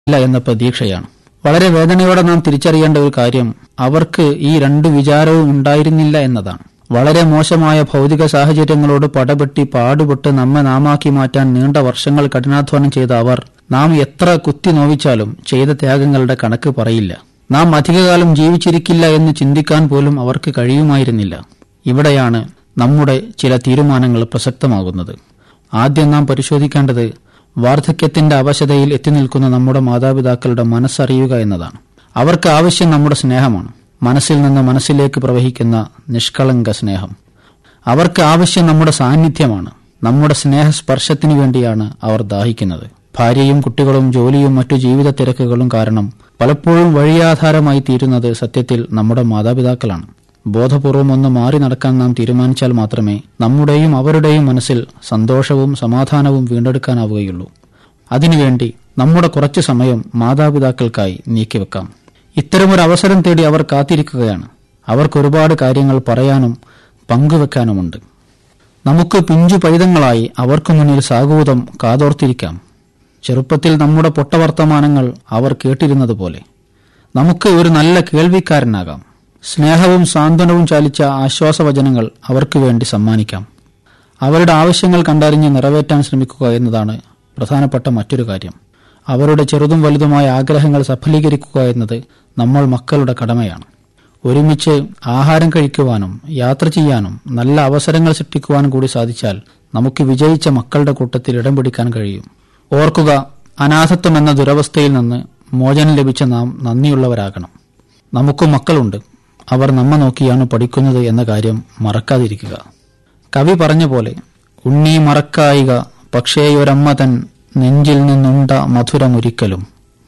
ഇല്ല എന്ന പ്രതീക്ഷയാണ് വളരെ വേദനയോടെ നാം തിരിച്ചറിയേണ്ട ഒരു കാര്യം അവർക്ക് ഈ രണ്ടു വിചാരവും ഉണ്ടായിരുന്നില്ല എന്നതാണ് വളരെ മോശമായ ഭൗതിക സാഹചര്യങ്ങളോട് പടപെട്ടി പാടുപെട്ട് നമ്മെ നാമാക്കി മാറ്റാൻ നീണ്ട വർഷങ്ങൾ കഠിനാധ്വാനം ചെയ്ത അവർ നാം എത്ര കുത്തി നോവിച്ചാലും ചെയ്ത ത്യാഗങ്ങളുടെ കണക്ക് പറയില്ല നാം അധികകാലം ജീവിച്ചിരിക്കില്ല എന്ന് ചിന്തിക്കാൻ പോലും അവർക്ക് കഴിയുമായിരുന്നില്ല ഇവിടെയാണ് നമ്മുടെ ചില തീരുമാനങ്ങൾ പ്രസക്തമാകുന്നത് ആദ്യം നാം പരിശോധിക്കേണ്ടത് വാർദ്ധക്യത്തിന്റെ അവശതയിൽ എത്തിനിൽക്കുന്ന നമ്മുടെ മാതാപിതാക്കളുടെ മനസ്സറിയുക എന്നതാണ് അവർക്ക് ആവശ്യം നമ്മുടെ സ്നേഹമാണ് മനസ്സിൽ നിന്ന് മനസ്സിലേക്ക് പ്രവഹിക്കുന്ന നിഷ്കളങ്ക സ്നേഹം അവർക്ക് ആവശ്യം നമ്മുടെ സാന്നിധ്യമാണ് നമ്മുടെ സ്നേഹസ്പർശത്തിനു വേണ്ടിയാണ് അവർ ദാഹിക്കുന്നത് ഭാര്യയും കുട്ടികളും ജോലിയും മറ്റു ജീവിത തിരക്കുകളും കാരണം പലപ്പോഴും വഴിയാധാരമായി തീരുന്നത് സത്യത്തിൽ നമ്മുടെ മാതാപിതാക്കളാണ് ബോധപൂർവം ഒന്ന് മാറി നടക്കാൻ നാം തീരുമാനിച്ചാൽ മാത്രമേ നമ്മുടെയും അവരുടെയും മനസ്സിൽ സന്തോഷവും സമാധാനവും വീണ്ടെടുക്കാനാവുകയുള്ളൂ അതിനുവേണ്ടി നമ്മുടെ കുറച്ചു സമയം മാതാപിതാക്കൾക്കായി നീക്കിവെക്കാം ഇത്തരമൊരു അവസരം തേടി അവർ കാത്തിരിക്കുകയാണ് അവർക്ക് ഒരുപാട് കാര്യങ്ങൾ പറയാനും പങ്കുവെക്കാനുമുണ്ട് നമുക്ക് പിഞ്ചു പൈതങ്ങളായി അവർക്ക് മുന്നിൽ സാഗൂതം കാതോർത്തിരിക്കാം ചെറുപ്പത്തിൽ നമ്മുടെ പൊട്ടവർത്തമാനങ്ങൾ അവർ കേട്ടിരുന്നതുപോലെ നമുക്ക് ഒരു നല്ല കേൾവിക്കാരനാകാം സ്നേഹവും സാന്ത്വനവും ചാലിച്ച ആശ്വാസവചനങ്ങൾ അവർക്ക് വേണ്ടി സമ്മാനിക്കാം അവരുടെ ആവശ്യങ്ങൾ കണ്ടറിഞ്ഞ് നിറവേറ്റാൻ ശ്രമിക്കുക എന്നതാണ് പ്രധാനപ്പെട്ട മറ്റൊരു കാര്യം അവരുടെ ചെറുതും വലുതുമായ ആഗ്രഹങ്ങൾ സഫലീകരിക്കുക എന്നത് നമ്മൾ മക്കളുടെ കടമയാണ് ഒരുമിച്ച് ആഹാരം കഴിക്കുവാനും യാത്ര ചെയ്യാനും നല്ല അവസരങ്ങൾ സൃഷ്ടിക്കുവാനും കൂടി സാധിച്ചാൽ നമുക്ക് വിജയിച്ച മക്കളുടെ കൂട്ടത്തിൽ ഇടം പിടിക്കാൻ കഴിയും ഓർക്കുക അനാഥത്വം എന്ന ദുരവസ്ഥയിൽ നിന്ന് മോചനം ലഭിച്ച നാം നന്ദിയുള്ളവരാകണം നമുക്കും മക്കളുണ്ട് അവർ നമ്മ നോക്കിയാണ് പഠിക്കുന്നത് എന്ന കാര്യം മറക്കാതിരിക്കുക കവി പറഞ്ഞ പോലെ ഉണ്ണി മറക്കായിക പക്ഷേ ഒരമ്മ തൻ നെഞ്ചിൽ നിന്നുണ്ട മധുരമൊരിക്കലും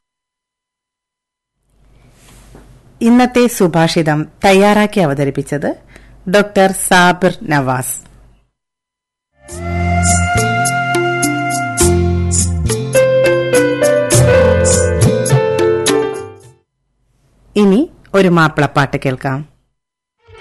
ഇന്നത്തെ സുഭാഷിതം തയ്യാറാക്കി അവതരിപ്പിച്ചത് ഡോക്ടർ സാബിർ നവാസ് ഇനി ഒരു മാപ്പിളപ്പാട്ട് കേൾക്കാം